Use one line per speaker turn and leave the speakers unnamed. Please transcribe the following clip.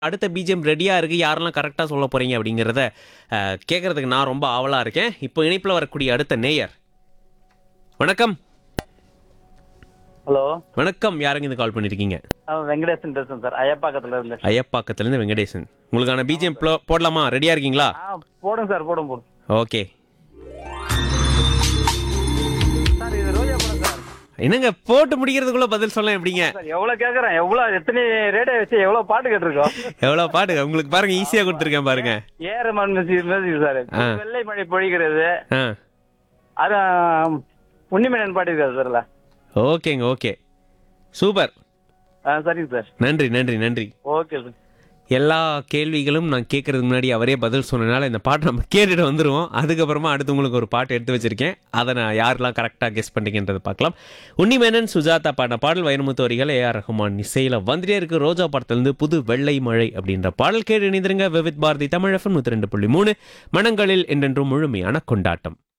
அடுத்த பிஜிஎம் ரெடியாக இருக்குது யாரெல்லாம் கரெக்டாக சொல்ல போகிறீங்க அப்படிங்கிறத அஹ், கேட்கறதுக்கு நான் ரொம்ப ஆவலாக இருக்கேன் இப்போ இணைப்பில் வரக்கூடிய அடுத்த நேயர் வணக்கம்
ஹலோ
வணக்கம் யாருங்க இந்த கால் பண்ணியிருக்கீங்க
வெங்கடேசன் பேசுறேன் சார் ஐயப்பாக்கத்துல இருந்து
ஐயப்பாக்கத்துலேருந்து வெங்கடேசன் உங்களுக்கான பிஜிஎம் போடலாமா ரெடியாக இருக்கீங்களா
ஆ போடுங்க சார் போடுங்க போடுங்க
ஓகே
சார் இது ரோஜா படம் சார்
என்னங்க போட்டு முடிக்கிறதுக்குள்ள பதில் சொல்ல எப்படிங்க
சார் எவ்வளவு கேக்குறேன் எவ்வளவு எத்தனை ரேடியோ வச்சு எவ்வளவு பாட்டு கேட்டிருக்கோம்
எவ்வளோ பாட்டு உங்களுக்கு பாருங்க ஈஸியாக கொடுத்துருக்கேன் பாருங்க
ஏற மண் மியூசிக் சார்
ஆ.
வெள்ளை மழை பொழிகிறது
ஆ
அது உன்னிமேனன் பாடியிருக்காரு சார்ல
ஓகேங்க ஓகே சூப்பர்
ஆ சரிங்க சார்
நன்றி நன்றி நன்றி
ஓகே சார்
எல்லா கேள்விகளும் நான் கேட்கறதுக்கு முன்னாடி அவரே பதில் சொன்னனால இந்த பாட்டை நம்ம கேட்டுட்டு வந்துடுவோம் அதுக்கப்புறமா அடுத்து உங்களுக்கு ஒரு பாட்டு எடுத்து வச்சிருக்கேன் அதை நான் யாரெல்லாம் கரெக்டாக கெஸ் பண்ணிக்கின்றதை பார்க்கலாம் உன்னிமேனன் சுஜாதா பாடின பாடல் வைரமுத்து வரிகள் ஏஆர் ரஹ்மான் இசையில் வந்துட்டே இருக்கு ரோஜா படத்துலேருந்து புது வெள்ளை மழை அப்படின்ற பாடல் கேட்டு இணைந்திருங்க விவித் பாரதி தமிழ் எஃப்எம் நூற்றி ரெண்டு புள்ளி மூணு மனங்களில் என்றென்றும் முழுமையான கொண்டாட்டம்